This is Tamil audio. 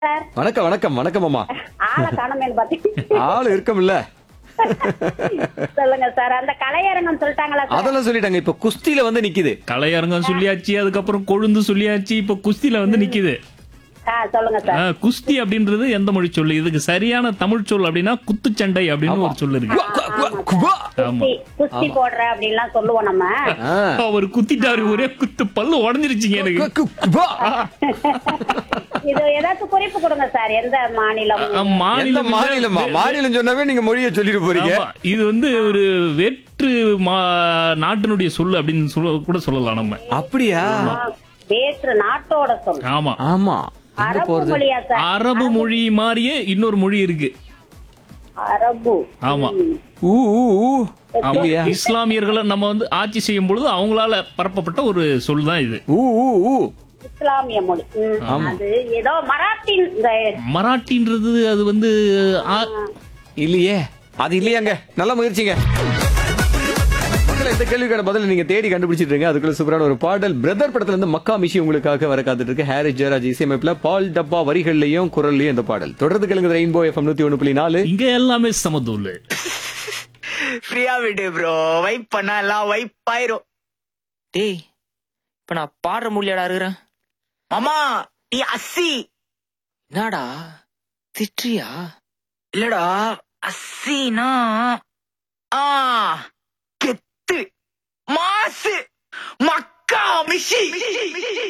சார் வணக்கம் வணக்கம் வணக்கம் அம்மா ஆளை காணமேன்னு பாத்தீங்க ஆள் இருக்கமில்ல சொல்லுங்க சார் அந்த கலையரங்கம் சொல்லிட்டாங்களா சார் அதெல்லாம் சொல்லிட்டாங்க இப்ப குஸ்தியில வந்து நிக்குது கலையரங்கம் சொல்லியாச்சு அதுக்கப்புறம் கொழுந்து சொல்லியாச்சு இப்ப குஸ்தில வந்து நிக்குது ஆ, சொல்லுங்க ஆ, சார் குஸ்தி அப்படின்றது எந்த மொழி சொல்லு இதுக்கு சரியான தமிழ் சொல் அப்படின்னா குத்துச்சண்டை அப்படின்னு ஒரு சொல் இருக்கு குவா, குவா, குவா. ஆமா குஸ்தி குஸ்தி போடுற அப்படின்லாம் சொல்லுவோம் நம்ம ஆ. அவர் குத்திட்டாரு ஒரே குத்து பல்லு உடஞ்சிருச்சுங்க எனக்கு கு- கு- குவா. இது ஏதாச்சும் குறிப்பு கொடுங்க சார் எந்த மாநிலம் ஆ, எந்த மாநிலம் மாநிலமா மாநிலம் சொன்னாவே நீங்க மொழியை சொல்லிட்டு போறீங்க ஆமா, இது வந்து ஒரு வேற்று மா- நாட்டினுடைய சொல்லு அப்படின்னு சொல்ல கூட சொல்லலாம் நம்ம அப்படியா ஆ, வேற்று நாட்டோட சொல் ஆமா ஆமா எங்க அரபு போறது மொழியா சார் அரபு மொழி மாதிரியே இன்னொரு மொழி இருக்கு அரபு ஆமா ஊ ஊ ஊ ஆமா இல்லையா? இஸ்லாமியர்களை நம்ம வந்து ஆட்சி செய்யும் பொழுது அவங்களால பரப்பப்பட்ட ஒரு சொல் தான் இது ஊ ஊ ஊ இஸ்லாமிய மொழி ம், அது ஏதோ மராட்டின் இந்த மராட்டின்றது அது வந்து ஆ- இல்லையே அது இல்லையாங்க நல்ல முயற்சிங்க மக்களே, இந்த கேள்விக்கான பதில் நீங்க தேடி கண்டுபிடிச்சிட்டு இருங்க அதுக்குள்ள சூப்பரான ஒரு பாடல் பிரதர் படத்துல இருந்து மக்கா மிஷி உங்களுக்காக வர காத்துட்டு இருக்கு ஹாரிஸ் ஜெயராஜ் இசையமைப்புல பால் டப்பா வரிகள்லயும் குரல்லையும் இந்த பாடல் தொடர்ந்து கேளுங்க ரெயின்போ எஃப்எம் நூத்தி ஒண்ணு புள்ளி நாலு இங்க எல்லாமே சமதூள் ஃப்ரீயா விடு ப்ரோ வைப் பண்ணா எல்லாம் வைப் ஆயிரும் டேய் இப்ப நான் பாடுற முடியாடா இருக்கிறேன் மாமா நீ அஸ்ஸி என்னடா திட்டுறியா இல்லடா அஸ்ஸினா ஆ கெத்து மாசு மக்கா மிஷி